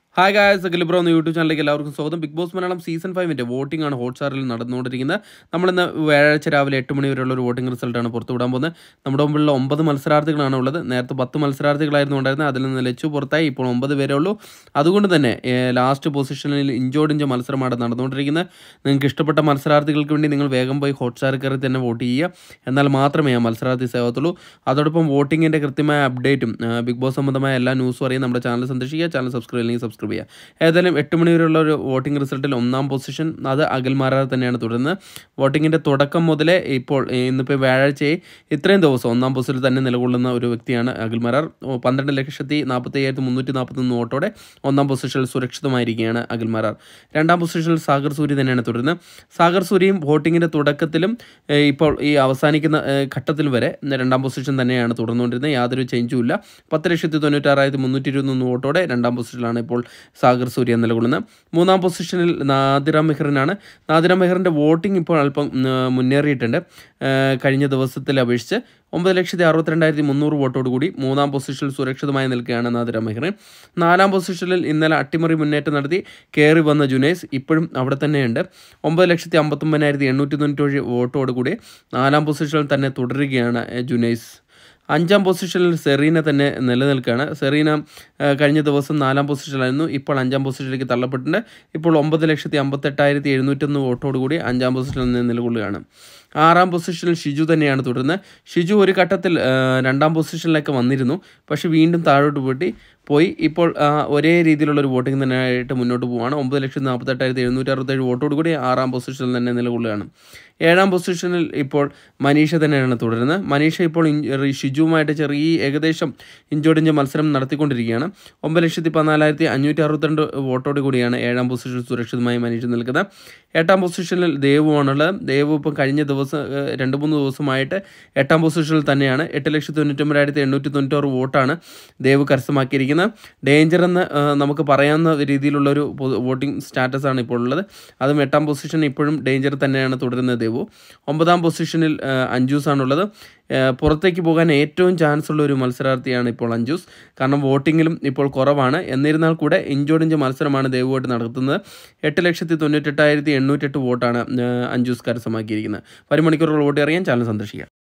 hi guys അഖിലിബ്രോ എന്ന YouTube ചാനലിലേക്ക് എല്ലാവർക്കും സ്വാഗതം ബിഗ് ബോസ് മലയാളം സീസൺ ഫൈവിൻ്റെ വോട്ടിംഗ് ആണ് ഹോട്ട്സ്റ്റാറിൽ നടന്നുകൊണ്ടിരിക്കുന്നത് നമ്മളിന്ന് വ്യാഴാഴ്ച രാവിലെ എട്ട് മണി വരെയുള്ള ഒരു വോട്ടിംഗ് റിസൾട്ടാണ് പുറത്തുവിടാൻ പോകുന്നത് നമ്മുടെ മുമ്പിലുള്ള ഒമ്പത് മത്സരാർത്ഥികളാണ് ഉള്ളത് നേരത്തെ പത്ത് മത്സരാർത്ഥികളായിരുന്നു ഉണ്ടായിരുന്നത് അതിൽ നിന്ന് ലച്ചു പുറത്തായി ഇപ്പോൾ ഒമ്പത് പേരേ ഉള്ളൂ അതുകൊണ്ട് തന്നെ ലാസ്റ്റ് പൊസിഷനിൽ ഇഞ്ചോടിഞ്ച് മത്സരമാണ് നടന്നുകൊണ്ടിരിക്കുന്നത് നിങ്ങൾക്ക് ഇഷ്ടപ്പെട്ട മത്സരാർത്ഥികൾക്ക് വേണ്ടി നിങ്ങൾ വേഗം പോയി ഹോട്ട്സ്റ്റാർ കയറി തന്നെ വോട്ട് ചെയ്യുക എന്നാൽ മാത്രമേ ആ മത്സരാർത്ഥി സേവത്തുള്ളൂ അതോടൊപ്പം വോട്ടിങ്ങിൻ്റെ കൃത്യമായ അപ്ഡേറ്റും ആ, ബിഗ് ബോസ് സംബന്ധമായ എല്ലാ ന്യൂസും അറിയാൻ നമ്മുടെ ചാനൽ സന്ദർശിക്കുക ചാനൽ സബ്സ്ക്രൈബ് അല്ലെങ്കിൽ സബ്സ്ക്രൈബ് ചെയ്യുക ഏതായാലും എട്ട് മണി വരെയുള്ള ഒരു വോട്ടിംഗ് റിസൾട്ടിൽ ഒന്നാം പൊസിഷൻ അത് അകൽമാരാർ തന്നെയാണ് തുടരുന്നത് വോട്ടിങ്ങിൻ്റെ തുടക്കം മുതലേ ഇപ്പോൾ ഏ, ഇന്നിപ്പോൾ വ്യാഴാഴ്ചയായി ഇത്രയും ദിവസം ഒന്നാം പൊസിഷനിൽ തന്നെ നിലകൊള്ളുന്ന ഒരു വ്യക്തിയാണ് അഖിൽമാരാർ ഓ, പന്ത്രണ്ട് ലക്ഷത്തി നാൽപ്പത്തി അയ്യായിരത്തി മുന്നൂറ്റി നാൽപ്പത്തൊന്ന് വോട്ടോടെ ഒന്നാം പൊസിഷനിൽ സുരക്ഷിതമായിരിക്കുകയാണ് അഖിൽമാരാർ രണ്ടാം പൊസിഷനിൽ സാഗർ സൂര്യ തന്നെയാണ് തുടരുന്നത് സാഗർ സൂര്യയും വോട്ടിങ്ങിൻ്റെ തുടക്കത്തിലും ഏ, ഇപ്പോൾ ഈ അവസാനിക്കുന്ന ഏ, ഘട്ടത്തിൽ വരെ രണ്ടാം പൊസിഷൻ തന്നെയാണ് തുടർന്നുകൊണ്ടിരുന്നത് യാതൊരു ചേഞ്ചും ഇല്ല പത്ത് ലക്ഷത്തി തൊണ്ണൂറ്റാറായിരത്തി മുന്നൂറ്റി ഇരുപത്തൊന്ന് വോട്ടോടെ രണ്ടാം പൊസിഷനിലാണ് ഇപ്പോൾ സാഗർ സൂര്യ നിലകൊള്ളുന്നത് മൂന്നാം പൊസിഷനിൽ നാദിറ മെഹറിനാണ് നാദിറ മെഹറിൻ്റെ വോട്ടിംഗ് ഇപ്പോൾ അല്പം ഉം, മുന്നേറിയിട്ടുണ്ട് ഏ, കഴിഞ്ഞ ദിവസത്തിൽ അപേക്ഷിച്ച് ഒമ്പത് ലക്ഷത്തി അറുപത്തിരണ്ടായിരത്തി മുന്നൂറ് വോട്ടോട് കൂടി മൂന്നാം പൊസിഷനിൽ സുരക്ഷിതമായി നിൽക്കുകയാണ് നാദിറ മെഹ്റിൻ നാലാം പൊസിഷനിൽ ഇന്നലെ അട്ടിമറി മുന്നേറ്റം നടത്തി കയറി വന്ന ജുനൈസ് ഇപ്പോഴും അവിടെ തന്നെയുണ്ട് ഒമ്പത് ലക്ഷത്തി അമ്പത്തൊമ്പതിനായിരത്തി എണ്ണൂറ്റി തൊണ്ണൂറ്റേഴ് വോട്ടോട് കൂടി നാലാം പൊസിഷനിൽ തന്നെ തുടരുകയാണ് ഏ, ജുനൈസ് അഞ്ചാം പൊസിഷനിൽ സെറീന തന്നെ നിലനിൽക്കുകയാണ് സെറീന ആ, കഴിഞ്ഞ ദിവസം നാലാം പൊസിഷനിലായിരുന്നു ഇപ്പോൾ അഞ്ചാം പൊസിഷനിലേക്ക് തള്ളപ്പെട്ടിട്ടുണ്ട് ഇപ്പോൾ ഒമ്പത് ലക്ഷത്തി അമ്പത്തെട്ടായിരത്തി എഴുന്നൂറ്റൊന്ന് വോട്ടോട് കൂടി അഞ്ചാം പൊസിഷനിൽ നിന്ന് നിലകൊള്ളുകയാണ് ആറാം പൊസിഷനിൽ ഷിജു തന്നെയാണ് തുടരുന്നത് ഷിജു ഒരു ഘട്ടത്തിൽ ആ, രണ്ടാം പൊസിഷനിലേക്ക് വന്നിരുന്നു പക്ഷേ വീണ്ടും താഴോട്ട് പോയി പോയി ഇപ്പോൾ ആ, ഒരേ രീതിയിലുള്ള ഒരു വോട്ടിംഗ് തന്നെയായിട്ട് മുന്നോട്ട് പോവുകയാണ് ഒമ്പത് ലക്ഷത്തി നാൽപ്പത്തെട്ടായിരത്തി എഴുന്നൂറ്റി അറുപത്തേഴ് വോട്ടോട് കൂടി ആറാം പൊസിഷനിൽ തന്നെ നിലകൊള്ളുകയാണ് ഏഴാം പൊസിഷനിൽ ഇപ്പോൾ മനീഷ തന്നെയാണ് തുടരുന്നത് മനീഷ ഇപ്പോൾ ഇൻ- ഷിജുവുമായിട്ട് ചെറിയ ഏകദേശം ഇഞ്ചോടിഞ്ച് മത്സരം നടത്തിക്കൊണ്ടിരിക്കുകയാണ് ഒമ്പത് ലക്ഷത്തി പതിനാലായിരത്തി അഞ്ഞൂറ്റി അറുപത്തിരണ്ട് വോട്ടോട് കൂടിയാണ് ഏഴാം പൊസിഷൻ സുരക്ഷിതമായി മനീഷ നിൽക്കുന്നത് എട്ടാം പൊസിഷനിൽ ദേവുവാണുള്ളത് ദേവു ഇപ്പം കഴിഞ്ഞ ദിവസം ഏഹ്, രണ്ട് മൂന്ന് ദിവസമായിട്ട് എട്ടാം പൊസിഷനിൽ തന്നെയാണ് എട്ട് ലക്ഷത്തി തൊണ്ണൂറ്റൊമ്പതിനായിരത്തി എണ്ണൂറ്റി തൊണ്ണൂറ്റാറ് വോട്ടാണ് ദേവ് കരസ്ഥമാക്കിയിരിക്കുന്നത് ഡേഞ്ചർ എന്ന് ഏഹ്, നമുക്ക് പറയാവുന്ന രീതിയിലുള്ളൊരു വോട്ടിംഗ് സ്റ്റാറ്റസ് ആണ് ഇപ്പോൾ ഉള്ളത് അതും എട്ടാം പൊസിഷൻ ഇപ്പോഴും ഡേഞ്ചർ തന്നെയാണ് തുടരുന്നത് ദേവു ഒമ്പതാം പൊസിഷനിൽ ഏഹ്, അഞ്ജൂസ് ആണുള്ളത് ഏഹ്, പുറത്തേക്ക് പോകാൻ ഏറ്റവും ചാൻസ് ഉള്ള ഒരു മത്സരാർത്ഥിയാണ് ഇപ്പോൾ അഞ്ജൂസ് കാരണം വോട്ടിങ്ങിലും ഇപ്പോൾ കുറവാണ് എന്നിരുന്നാൽ കൂടെ ഇഞ്ചോടിഞ്ച് മത്സരമാണ് ദേവുമായിട്ട് നടത്തുന്നത് എട്ട് ലക്ഷത്തി തൊണ്ണൂറ്റെട്ടായിരത്തി എണ്ണൂറ്റെട്ട് വോട്ടാണ് ഏഹ്, അഞ്ജൂസ് കരസ്ഥമാക്കിയിരിക്കുന്നത് വരും മണിക്കൂറുകൾ വോട്ട് അറിയാൻ ചാനൽ സന്ദർശിക്കുക